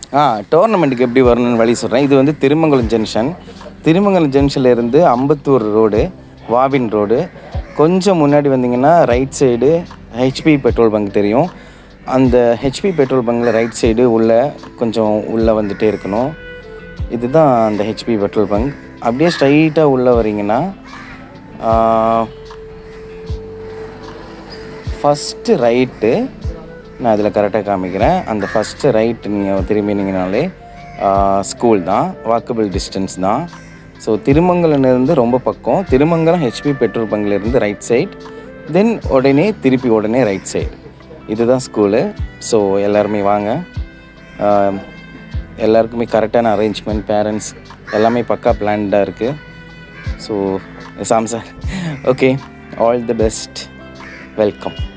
ஆ டோர்னமெண்ட்டுக்கு எப்படி வரணும்னு வழி சொல்கிறேன் இது வந்து திருமங்கலம் ஜங்ஷன் திருமங்கலம் ஜங்ஷன்ல இருந்து அம்பத்தூர் ரோடு வாபின் ரோடு கொஞ்சம் முன்னாடி வந்தீங்கன்னா right side HP petrol bunk தெரியும் அந்த ஹெச்பி பெட்ரோல் பங்கில் ரைட் சைடு உள்ள கொஞ்சம் உள்ளே வந்துட்டே இருக்கணும் இதுதான் அந்த ஹெச்பி பெட்ரோல் பங்க் அப்படியே ஸ்ட்ரைட்டாக உள்ளே வரீங்கன்னா ஃபஸ்ட்டு ரைட்டு நான் அதில் கரெக்டாக காமிக்கிறேன் அந்த ஃபஸ்ட்டு ரைட்டு நீங்கள் திரும்பினீங்கனாலே ஸ்கூல் தான் வாக்கபிள் டிஸ்டன்ஸ் தான் ஸோ திருமங்கலம்லேருந்து ரொம்ப பக்கம் திருமங்கலம் ஹெச்பி பெட்ரோல் பங்க்லேருந்து ரைட் சைட் தென் உடனே திருப்பி உடனே ரைட் சைடு இதுதான் ஸ்கூலு ஸோ எல்லாருமே வாங்க ஆஹ், எல்லாருக்குமே கரெக்டான அரேஞ்ச்மெண்ட் பேரண்ட்ஸ் எல்லாமே பக்கா பிளான்டாக இருக்குது ஸோ சாம்சர் okay all the best welcome